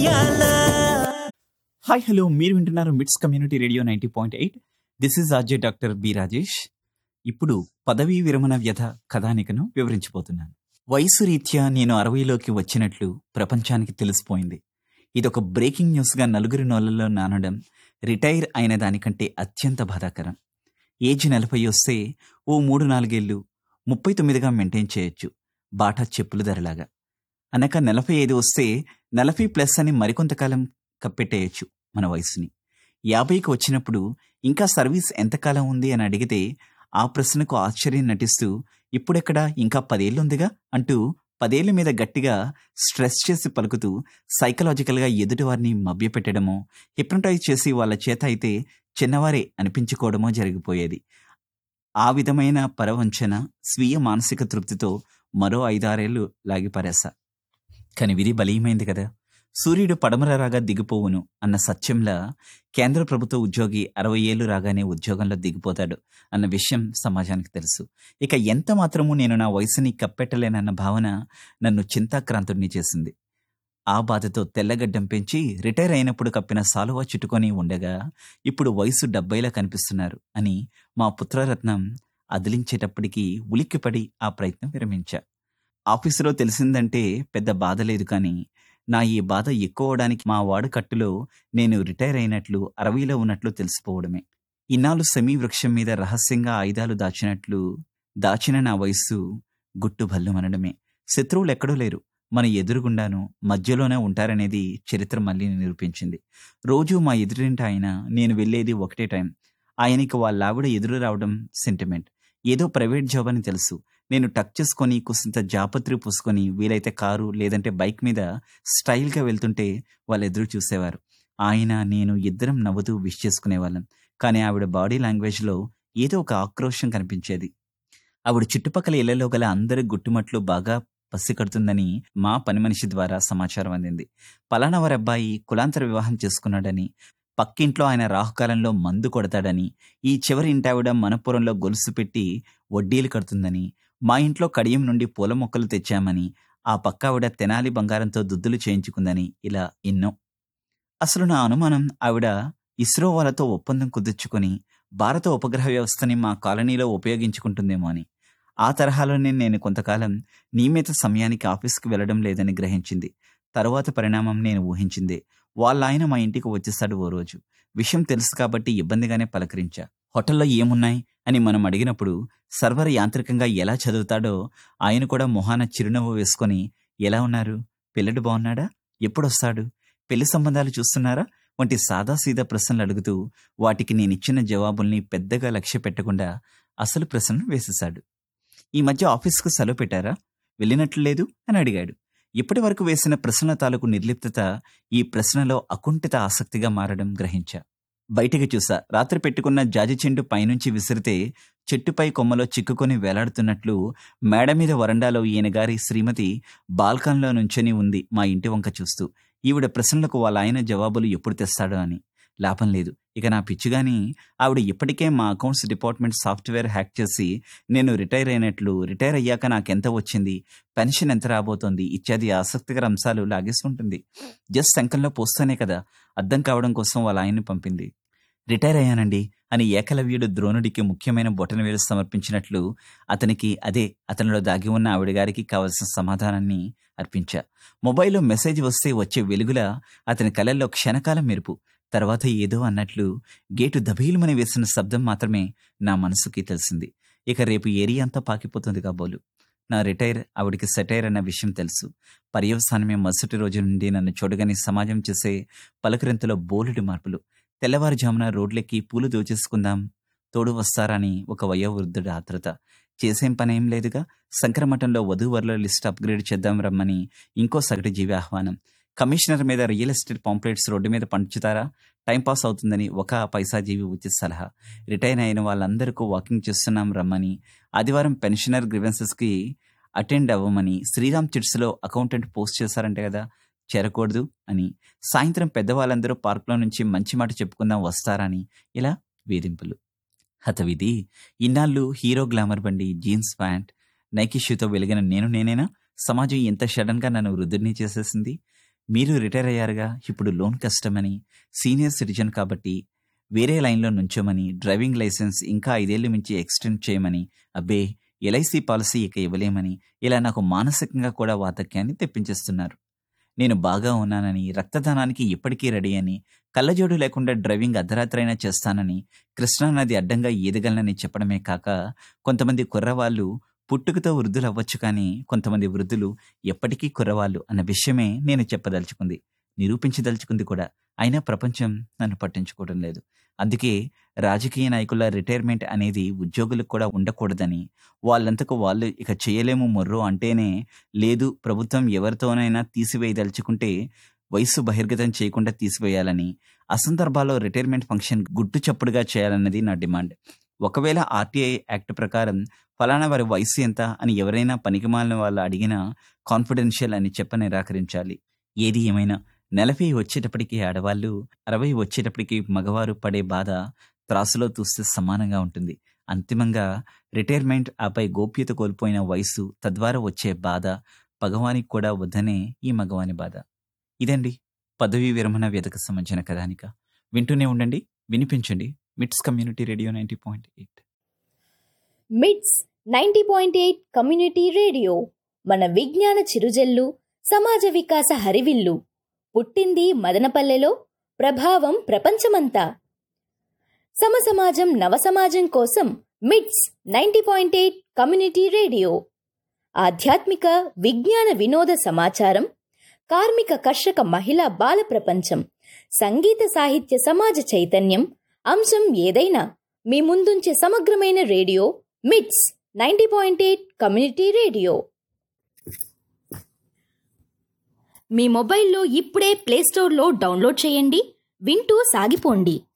hi hello మీరు వింటున్నారు MITS community radio ninety point eight this is RJ doctor B Rajesh ఇప్పుడు పదవీ విరమణ వ్యధ కథానికను వివరించబోతున్నాను వయసు రీత్యా నేను అరవైలోకి వచ్చినట్లు ప్రపంచానికి తెలిసిపోయింది ఇదొక బ్రేకింగ్ న్యూస్గా నలుగురి నోళ్లలో నానడం రిటైర్ అయిన దానికంటే అత్యంత బాధాకరం ఏజ్ నలభై వస్తే ఓ మూడు నాలుగేళ్లు ముప్పై తొమ్మిదిగా మెయింటైన్ చేయొచ్చు బాటా చెప్పులు ధరలాగా అనక నలభై ఐదు వస్తే నలభై ప్లస్ అని మరికొంతకాలం కప్పెట్టేయచ్చు మన వయసుని యాభైకి వచ్చినప్పుడు ఇంకా సర్వీస్ ఎంతకాలం ఉంది అని అడిగితే ఆ ప్రశ్నకు ఆశ్చర్యం నటిస్తూ ఇప్పుడెక్కడ ఇంకా పదేళ్ళుందిగా అంటూ పదేళ్ల మీద గట్టిగా స్ట్రెస్ చేసి పలుకుతూ సైకలాజికల్గా ఎదుటివారిని మభ్యపెట్టడమో హిప్నటైజ్ చేసి వాళ్ళ చేత అయితే చిన్నవారే అనిపించుకోవడమో జరిగిపోయేది ఆ విధమైన పరవంచన స్వీయ మానసిక తృప్తితో మరో ఐదారేళ్లు లాగిపారేసా కాని విధి బలీయమైంది కదా సూర్యుడు పడమర రాగా దిగిపోవును అన్న సత్యంలా కేంద్ర ప్రభుత్వ ఉద్యోగి అరవై ఏళ్లు రాగానే ఉద్యోగంలో దిగిపోతాడు అన్న విషయం సమాజానికి తెలుసు ఇక ఎంత మాత్రమూ నేను నా వయసుని కప్పెట్టలేనన్న భావన నన్ను చింతాక్రాంతుడిని చేసింది ఆ బాధతో తెల్లగడ్డం పెంచి రిటైర్ అయినప్పుడు కప్పిన సాలువా చుట్టుకొని ఉండగా ఇప్పుడు వయసు డెబ్బైలా కనిపిస్తున్నారు అని మా పుత్రరత్నం అదిలించేటప్పటికీ ఉలిక్కిపడి ఆ ప్రయత్నం విరమించా ఆఫీసులో తెలిసిందంటే పెద్ద బాధ లేదు కానీ నా ఈ బాధ ఎక్కువడానికి మా వాడు కట్టులో నేను రిటైర్ అయినట్లు అరవైలో ఉన్నట్లు తెలిసిపోవడమే ఇన్నాళ్ళు సెమీ వృక్షం మీద రహస్యంగా ఆయుధాలు దాచినట్లు దాచిన నా వయస్సు గుట్టు భల్లుమనడమే శత్రువులు ఎక్కడో లేరు మన ఎదురుగుండాను మధ్యలోనే ఉంటారనేది చరిత్ర మళ్ళీ నిరూపించింది రోజు మా ఎదురింటి ఆయన నేను వెళ్ళేది ఒకటే టైం ఆయనకి వాళ్ళ ఆవిడ ఎదురు రావడం సెంటిమెంట్ ఏదో ప్రైవేట్ జాబ్ అని తెలుసు నేను టక్ చేసుకొని కుసింత జాపత్రి పూసుకొని వీలైతే కారు లేదంటే బైక్ మీద స్టైల్గా వెళ్తుంటే వాళ్ళు ఎదురు చూసేవారు ఆయన నేను ఇద్దరం నవ్వుతూ విష్ చేసుకునేవాళ్ళం కానీ ఆవిడ బాడీ లాంగ్వేజ్లో ఏదో ఒక ఆక్రోషం కనిపించేది ఆవిడ చుట్టుపక్కల ఇళ్లలో గల అందరి గుట్టుమట్లు బాగా పసికడుతుందని మా పని మనిషి ద్వారా సమాచారం అందింది పలానా వారి అబ్బాయి కులాంతర వివాహం చేసుకున్నాడని పక్కింట్లో ఆయన రాహుకాలంలో మందు కొడతాడని ఈ చివరి ఇంటావిడ మనపురంలో గొలుసు పెట్టి వడ్డీలు కడుతుందని మా ఇంట్లో కడియం నుండి పూల మొక్కలు తెచ్చామని ఆ పక్కావిడ తెనాలి బంగారంతో దుద్దులు చేయించుకుందని ఇలా ఎన్నో అసలు నా అనుమానం ఆవిడ ఇస్రో వాళ్ళతో ఒప్పందం కుదుర్చుకొని భారత ఉపగ్రహ వ్యవస్థని మా కాలనీలో ఉపయోగించుకుంటుందేమో అని ఆ తరహాలోనే నేను కొంతకాలం నియమిత సమయానికి ఆఫీస్కి వెళ్ళడం లేదని గ్రహించింది తరువాత పరిణామం నేను ఊహించిందే వాళ్ళ ఆయన మా ఇంటికి వచ్చేస్తాడు ఓ రోజు విషయం తెలుసు కాబట్టి ఇబ్బందిగానే పలకరించా హోటల్లో ఏమున్నాయి అని మనం అడిగినప్పుడు సర్వర్ యాంత్రికంగా ఎలా చదువుతాడో ఆయన కూడా మొహాన చిరునవ్వు వేసుకొని ఎలా ఉన్నారు పిల్లడు బాగున్నాడా ఎప్పుడొస్తాడు పెళ్లి సంబంధాలు చూస్తున్నారా వంటి సాదాసీదా ప్రశ్నలు అడుగుతూ వాటికి నేనిచ్చిన జవాబుల్ని పెద్దగా లక్ష్య పెట్టకుండా అసలు ప్రశ్నను వేసేశాడు ఈ మధ్య ఆఫీస్కు సెలవు పెట్టారా వెళ్ళినట్లు లేదు అని అడిగాడు ఇప్పటి వరకు వేసిన ప్రశ్నల తాలూకు నిర్లిప్తత ఈ ప్రశ్నలో అకుంఠిత ఆసక్తిగా మారడం గ్రహించా బయటికి చూసా రాత్రి పెట్టుకున్న జాజి చెండు పైనుంచి విసిరితే చెట్టుపై కొమ్మలో చిక్కుకొని వేలాడుతున్నట్లు మేడ మీద వరండాలో ఈయన గారి శ్రీమతి బాల్కన్లో నుంచొని ఉంది మా ఇంటి వంక చూస్తూ ఈవిడ ప్రశ్నలకు వాళ్ళ ఆయన జవాబులు ఎప్పుడు తెస్తాడో అని లాభం లేదు ఇక నా పిచ్చిగాని ఆవిడ ఇప్పటికే మా అకౌంట్స్ డిపార్ట్మెంట్ సాఫ్ట్వేర్ హ్యాక్ చేసి నేను రిటైర్ అయినట్లు రిటైర్ అయ్యాక నాకెంత వచ్చింది పెన్షన్ ఎంత రాబోతోంది ఇత్యాది ఆసక్తికర అంశాలు లాగేసుకుంటుంది జస్ట్ శంకంలో పోస్తేనే కదా అర్థం కావడం కోసం వాళ్ళ ఆయన్ని పంపింది రిటైర్ అయ్యానండి అని ఏకలవ్యుడు ద్రోణుడికి ముఖ్యమైన బొటనవేలు సమర్పించినట్లు అతనికి అదే అతనిలో దాగి ఉన్న ఆవిడ గారికి కావలసిన సమాధానాన్ని అర్పించా మొబైల్లో మెసేజ్ వస్తే వచ్చే వెలుగులా అతని కళల్లో క్షణకాలం మెరుపు తర్వాత ఏదో అన్నట్లు గేటు దభీలుమని వేసిన శబ్దం మాత్రమే నా మనసుకి తెలిసింది ఇక రేపు ఏరియా అంతా పాకిపోతుంది కాబోలు నా రిటైర్ ఆవిడికి సెటైర్ అన్న విషయం తెలుసు పర్యవసానమే మరుసటి రోజు నుండి నన్ను చూడగానే సమాజం చేసే పలకరింతలో బోలెడు మార్పులు తెల్లవారుజామున రోడ్లెక్కి పూలు దోచేసుకుందాం తోడు వస్తారని ఒక వయోవృద్ధుడి ఆత్రత చేసేం పనేం లేదుగా శంకరమఠంలో వధూవరుల లిస్ట్ అప్గ్రేడ్ చేద్దాం రమ్మని ఇంకో సగటు జీవి ఆహ్వానం కమిషనర్ మీద రియల్ ఎస్టేట్ పాంప్లెట్స్ రోడ్డు మీద పంచుతారా టైంపాస్ అవుతుందని ఒక పైసా జీవి ఉచిత సలహా రిటైర్ అయిన వాళ్ళందరికీ వాకింగ్ చేస్తున్నాం రమ్మని ఆదివారం పెన్షనర్ గ్రివెన్సెస్కి అటెండ్ అవ్వమని శ్రీరామ్ చిట్స్లో అకౌంటెంట్ పోస్ట్ చేశారంటే కదా చేరకూడదు అని సాయంత్రం పెద్దవాళ్ళందరూ పార్క్లో నుంచి మంచి మాట చెప్పుకుందాం వస్తారని ఇలా వేధింపులు హతవిధి ఇన్నాళ్ళు హీరో గ్లామర్ బండి జీన్స్ ప్యాంట్ నైకీ షూతో వెలిగిన నేను నేనేనా సమాజం ఎంత సడన్గా నన్ను వృద్ధుడిని చేసేసింది మీరు రిటైర్ అయ్యారుగా ఇప్పుడు లోన్ కష్టమని సీనియర్ సిటిజన్ కాబట్టి వేరే లైన్లో నుంచోమని డ్రైవింగ్ లైసెన్స్ ఇంకా ఐదేళ్లు మించి ఎక్స్టెండ్ చేయమని అబ్బే ఎల్ఐసి పాలసీ ఇక ఇవ్వలేమని ఇలా నాకు మానసికంగా కూడా వాతక్యాన్ని తెప్పించేస్తున్నారు నేను బాగా ఉన్నానని రక్తదానానికి ఇప్పటికీ రెడీ అని కళ్ళజోడు లేకుండా డ్రైవింగ్ అర్ధరాత్రైనా చేస్తానని కృష్ణానది అడ్డంగా ఈదగలనని చెప్పడమే కాక కొంతమంది కుర్రవాళ్ళు పుట్టుకతో వృద్ధులు అవ్వచ్చు కానీ కొంతమంది వృద్ధులు ఎప్పటికీ కుర్రవాళ్ళు అన్న విషయమే నేను చెప్పదలుచుకుంది నిరూపించదలుచుకుంది కూడా అయినా ప్రపంచం నన్ను పట్టించుకోవడం లేదు అందుకే రాజకీయ నాయకుల రిటైర్మెంట్ అనేది ఉద్యోగులకు కూడా ఉండకూడదని వాళ్ళంతకు వాళ్ళు ఇక చేయలేము మొర్రో అంటేనే లేదు ప్రభుత్వం ఎవరితోనైనా తీసివేయదలుచుకుంటే వయస్సు బహిర్గతం చేయకుండా తీసివేయాలని అసందర్భాల్లో రిటైర్మెంట్ ఫంక్షన్ గుట్టు చప్పుడుగా చేయాలన్నది నా డిమాండ్ ఒకవేళ ఆర్టీఐ యాక్ట్ ప్రకారం ఫలానా వారి వయసు ఎంత అని ఎవరైనా పనికిమాలిన వాళ్ళు అడిగినా కాన్ఫిడెన్షియల్ అని చెప్ప నిరాకరించాలి ఏది ఏమైనా నలభై వచ్చేటప్పటికి ఆడవాళ్ళు అరవై వచ్చేటప్పటికి మగవారు పడే బాధ త్రాసులో చూస్తే సమానంగా ఉంటుంది అంతిమంగా రిటైర్మెంట్ ఆపై గోప్యత కోల్పోయిన వయసు తద్వారా వచ్చే బాధ పగవానికి కూడా వద్దనే ఈ మగవాని బాధ ఇదండి పదవీ విరమణ వ్యతకు సంబంధించిన కథానిక వింటూనే ఉండండి వినిపించండి MITS community radio ninety point eight MITS ninety point eight community radio మన విజ్ఞాన చిరుజల్లు సమాజ వికాస హరివిల్లు పుట్టింది మదనపల్లెలో ప్రభావం ప్రపంచమంతా సమసమాజం నవసమాజం కోసం MITS ninety point eight community radio ఆధ్యాత్మిక విజ్ఞాన వినోద సమాచారం కార్మిక కర్షక మహిళా బాల ప్రపంచం సంగీత సాహిత్య సమాజ చైతన్యం అంశం ఏదైనా మీ ముందుంచే సమగ్రమైన radio MITS ninety point eight community radio మీ మొబైల్లో ఇప్పుడే ప్లేస్టోర్లో డౌన్లోడ్ చేయండి వింటూ సాగిపోండి